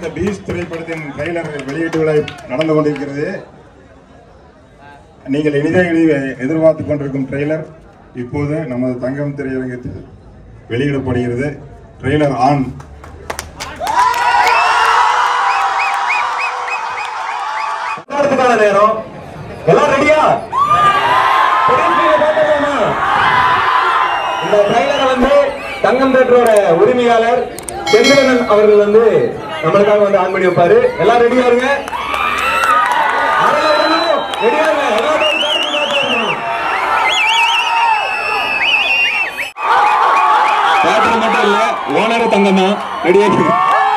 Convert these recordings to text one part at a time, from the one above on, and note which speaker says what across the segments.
Speaker 1: இந்த பீஸ் திரைப்படத்தின் ட்ரெய்லர் வெளியீட்டு விழா நடந்து கொண்டிருக்கிறது நீங்கள் இனிதே எதிர்பார்த்து கொண்டிருக்கும் ட்ரெய்லர் இப்போது நமது தங்கம் திரையரங்கத்தில் வெளியிடப்படுகிறது ட்ரெய்லர் ஆன்
Speaker 2: கொண்டாடுறதுக்கான நேரம் எல்லாம் ரெடியா பெரிய screen ல பார்த்துடலாமா? இந்த ட்ரைலரை வந்து தங்கம் தேட்டரோட உரிமையாளர் செந்திலன் அவர்கள் வந்து நம்மளுக்காக வந்து ஆன் பண்ணி வைப்பாரு எல்லாம் ரெடியா இருங்க ரெடியா இருங்க எல்லாரும் உட்கார்ந்து பார்த்துடணும். தேட்டர் மட்டும் இல்ல ஓனர் தங்கம் தான் ரெடியா இருக்கு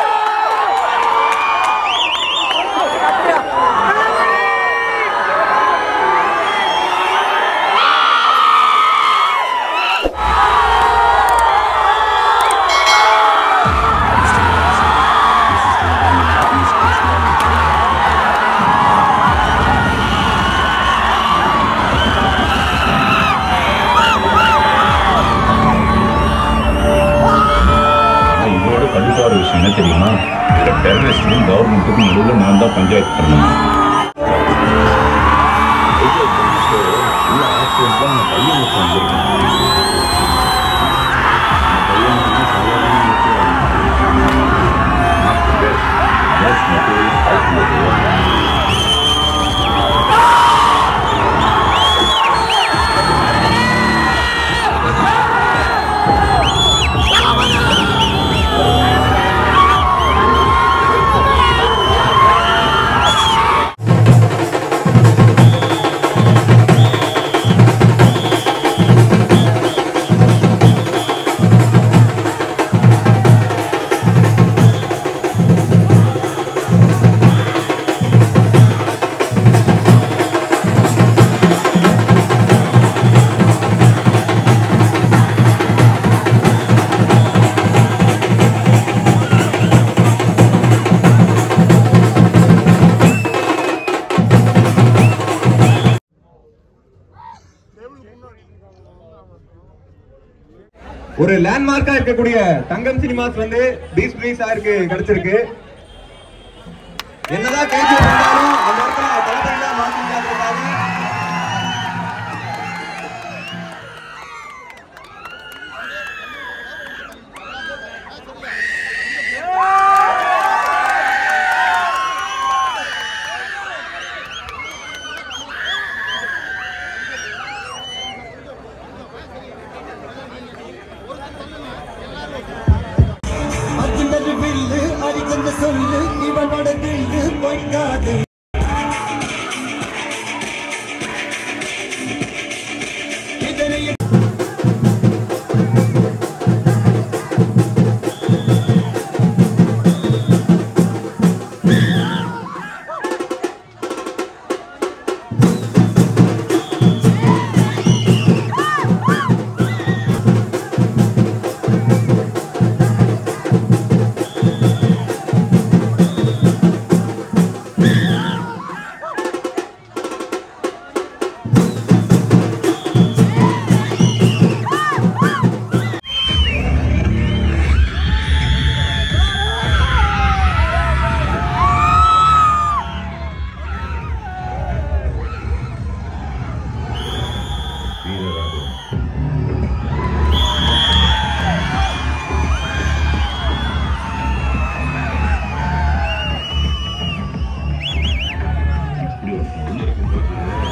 Speaker 3: ஆனா இதோட கடுப்பான விஷயம் என்ன தெரியுமா இந்த டெரரிஸ்டும் கவர்மெண்ட்டுக்கும் நடுவில் நான் தான் பஞ்சாயத்து பண்ணணும் உள்ள ஆக்சிடென்ட்ல அந்த பையன் ஒருத்தன் வந்திருக்கான். அந்த பையன் வந்து சாதாரண விஷயம். Not the best. Most notorious fighting of the world.
Speaker 2: ஒரு லேண்ட்மார்க்கா இருக்கக்கூடிய தங்கம் சினிமாஸ் வந்து பீஸ் பிளீஸ் ஆருக்கு கிடைச்சிருக்கு என்னதான் கேஜி வந்தாலும் அந்த இடத்துல தளபதியா மாத்தி காட்டுறதுக்காக
Speaker 4: அகிலது வில்லு அடிக்கொண்ட சொல்லு இவனோட தில்லு பொய்க்காது இதனை
Speaker 3: வீரராக இப்படி ஒரு உள்ள இருக்கும்போது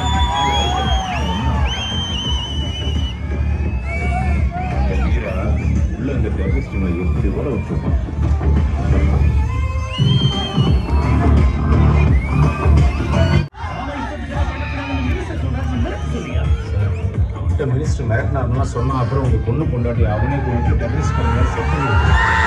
Speaker 3: அந்த வீரா உள்ள அந்த டெரரிஸ்ட் எப்படி ஓட வச்சிருப்பான் அவன்கிட்ட மினிஸ்டர் மிரட்டினாருன்னா சொன்னா அப்புறம் உங்க பொண்ணு பொண்டாட்டி அவனே கொண்டு டெரரிஸ்ட் பண்ணி செட் பண்ணி